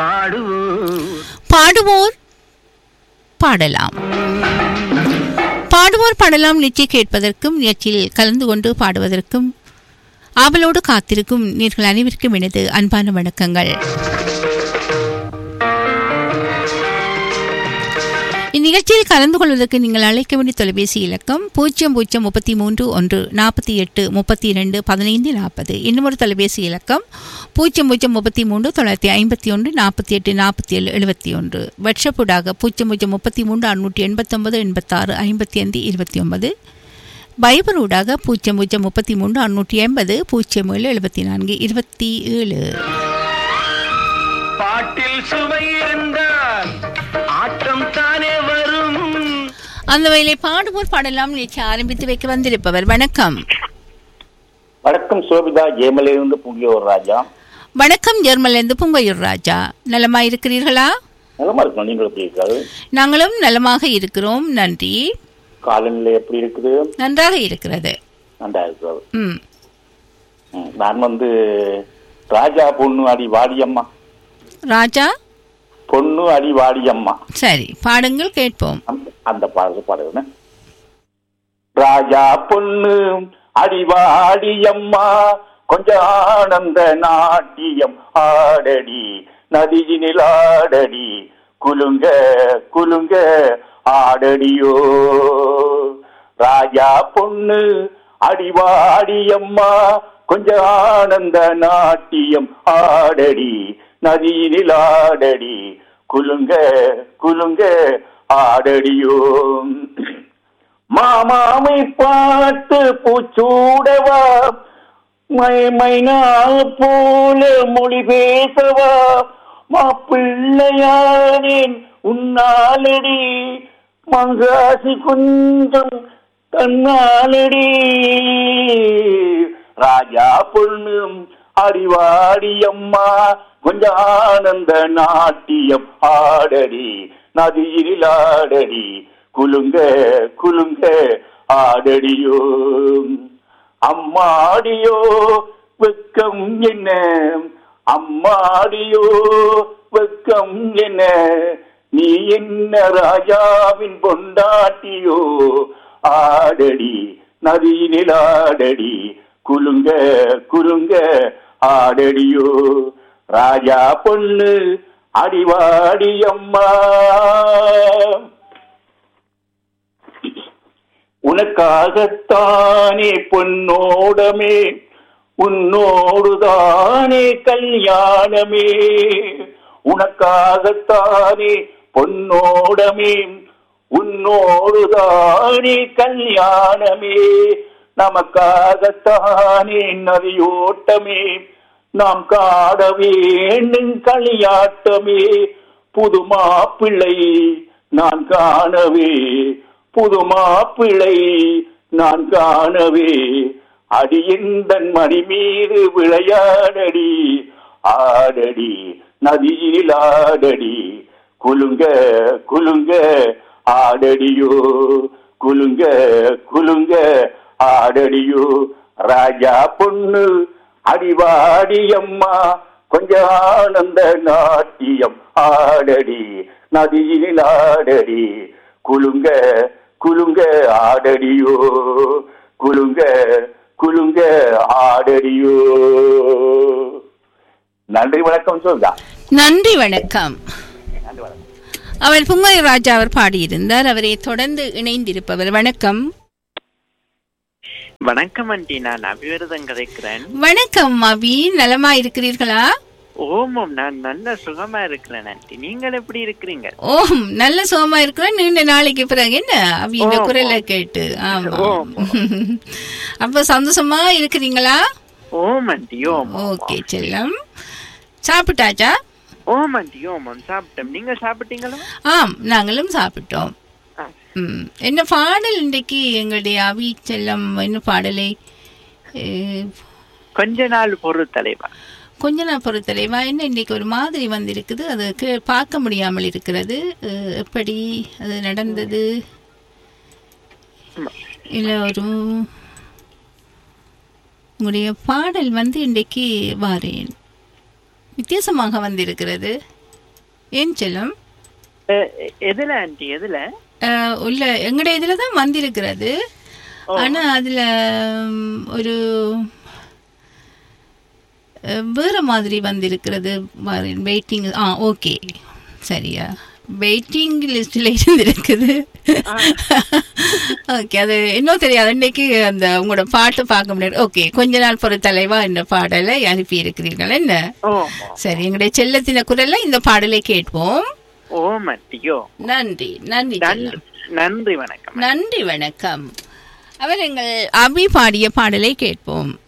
பாடுவோர் பாடுவோர் பாடலாம் பாடுவோர் பாடலாம் நிச்சய கேட்பதற்கும் நிகழ்ச்சியில் கலந்து கொண்டு பாடுவதற்கும் ஆவலோடு காத்திருக்கும் நீர்கள் அனைவருக்கும் எனது அன்பான வணக்கங்கள் இந்நிகழ்ச்சியில் கலந்து கொள்வதற்கு நீங்கள் அழைக்க வேண்டிய தொலைபேசி இலக்கம் பூஜ்ஜியம் பூஜ்ஜியம் முப்பத்தி மூன்று ஒன்று நாற்பத்தி எட்டு முப்பத்தி இரண்டு பதினைந்து நாற்பது இன்னும் ஒரு தொலைபேசி இலக்கம் பூஜ்ஜியம் பூஜ்ஜியம் முப்பத்தி மூன்று தொள்ளாயிரத்தி ஐம்பத்தி ஒன்று நாற்பத்தி எட்டு நாற்பத்தி ஏழு எழுபத்தி ஒன்று வாட்ஸ்அப்புடாக பூஜ்ஜியம் பூஜ்ஜியம் முப்பத்தி மூன்று அறுநூற்றி எண்பத்தொன்பது எண்பத்தாறு ஐம்பத்தி ஐந்து இருபத்தி ஒன்பது பைபர் ஊடாக பூஜ்ஜியம் பூஜ்ஜியம் முப்பத்தி மூன்று அறுநூற்றி எண்பது பூஜ்ஜியம் ஏழு எழுபத்தி நான்கு இருபத்தி ஏழு பாட்டில் சுவை இருந்தால் ஆட்டம் தானே வரும் அந்த வகையிலே பாடுவோர் பாடலாம் நிகழ்ச்சி ஆரம்பித்து வைக்க வந்திருப்பவர் வணக்கம் வணக்கம் சோபிதா ஜெயமலிருந்து புங்கியோர் ராஜா வணக்கம் ஜெர்மலேந்து புங்கையூர் ராஜா நலமா இருக்கிறீர்களா நலமா இருக்கணும் நீங்கள் எப்படி இருக்காது நாங்களும் நலமாக இருக்கிறோம் நன்றி காலநிலை எப்படி இருக்குது நன்றாக இருக்கிறது நன்றா இருக்கிறது ம் ம், நான் வந்து ராஜா பொண்ணு அடி வாடியம்மா ராஜா பொண்ணு அடி வாடியம்மா சரி பாடுங்கள் கேட்போம் அந்த- அந்த பாடல் பாடுறேன் ராஜா பொண்ணு அடிவாடியம்மா கொஞ்சம் ஆனந்த நாட்டியம் ஆடடி நதியினில் ஆடடி குலுங்க குலுங்க ஆடடியோ ராஜா பொண்ணு அடிவாடியம்மா கொஞ்சம் ஆனந்த நாட்டியம் ஆடடி நதியினில் ஆடடி குலுங்க குலுங்க ஆடடியோ மாமாவை பார்த்து பூச்சூடவா மை மைனா போல மொழி பேசவா மாப்பிள்ளையானேன் உன்னாலடி மங்காசி கொஞ்சம் தன்னாலடி ராஜா பொண்ணும் அடிவாடி அம்மா கொஞ்சம் ஆனந்த நாட்டியம் ஆடடி நதியில் ஆடடி குலுங்க குலுங்க ஆடடியோ அம்மாடியோ வெக்கம் என்ன அம்மாடியோ வெக்கம் என்ன நீ என்ன ராஜாவின் பொண்டாட்டியோ ஆடடி நதியினில் ஆடடி குலுங்க குலுங்க ஆடடியோ ராஜா பொண்ணு அடிவாடி அம்மா உனக்காகத்தானே பொன்னோடமே உன்னோடுதானே கல்யாணமே உனக்காகத்தானே பொன்னோடமே உன்னோடுதானே கல்யாணமே நமக்காகத்தானே நதியோட்டமே நாம் காட வேண்டும் களியாட்டமே புது மாப்பிள்ளை நான் காணவே புது மாப்பிள்ளை நான் காணவே அடியந்தன் மணி மீது விளையாடடி ஆடடி நதியில் ஆடடி குலுங்க குலுங்க ஆடடியோ குலுங்க குலுங்க ஆடடியோ ராஜா பொண்ணு அடிவாடி அம்மா கொஞ்ச ஆனந்த நாட்டியம் ஆடடி நதியில் ஆடடி குலுங்க குலுங்க ஆடடியோ குலுங்க குலுங்க ஆடடியோ நன்றி வணக்கம் சொல்லுதா நன்றி வணக்கம் நன்றி வணக்கம் அவர் புங்கை ராஜா அவர் பாடியிருந்தார் அவரை தொடர்ந்து இணைந்திருப்பவர் வணக்கம் வணக்கம் ஆண்டி நான் அபிவிரதம் கதைக்கிறேன் வணக்கம் அவி நலமா இருக்கிறீர்களா ஓமம் நான் நல்ல சுகமா இருக்கிறேன் ஆண்டி நீங்கள் எப்படி இருக்கிறீங்க ஓம் நல்ல சுகமா இருக்கிறேன் நீண்ட நாளைக்கு பிறகு என்ன அவி இந்த ஓம், குரலை ஓம். கேட்டு ஆமா ஓம், அப்ப சந்தோஷமா இருக்கிறீங்களா ஓம் ஆண்டி ஓம் ஓம், ஓகே செல்லம் சாப்பிட்டாச்சா ஓம் ஆண்டி ஓமம் சாப்பிட்டோம் நீங்க சாப்பிட்டீங்களா ஆம் நாங்களும் சாப்பிட்டோம் ஆ. ம். என்ன பாடல் இன்றைக்கு எங்களுடைய அவி செல்லம் என்ன பாடலை அஹ், கொஞ்ச நாள் பொறு தலைவா கொஞ்ச நாள் பொறுத்தலைவா என்ன இன்னைக்கு ஒரு மாதிரி வந்திருக்குது அது கே- பார்க்க முடியாமல் இருக்கிறது அஹ், எப்படி அது நடந்தது இல்லை ஒரு உங்களுடைய பாடல் வந்து இன்றைக்கு வாரேன் வித்தியாசமாக வந்திருக்கிறது ஏன் செல்லம் எ- எ- எதுல ஆண்டி எதுல அஹ், உள்ள எங்கட இதுல தான் வந்திருக்கிறது ஓ. ஆனா அதுல ம், ஒரு அஹ், வேற மாதிரி வந்திருக்கிறது வெயிட்டிங் ஆ ஓகே சரியா வெயிட்டிங் லிஸ்டில் இருந்திருக்குது ஓகே அது இன்னும் தெரியாது இன்னைக்கு அந்த உங்களோட பாட்டு பார்க்க முடியாது ஓகே கொஞ்ச நாள் பொறு தலைவா இந்த பாடலை அனுப்பி இருக்கிறீர்கள் என்ன ஓ சரி எங்களுடைய செல்லத்தின குரல்ல இந்த பாடலை கேட்போம் ஓ மட்டியோ நன்றி நன்றி செல்லம். நன்றி நன்றி வணக்கம் நன்றி வணக்கம் அவர் எங்கள் அபி பாடிய பாடலை கேட்போம்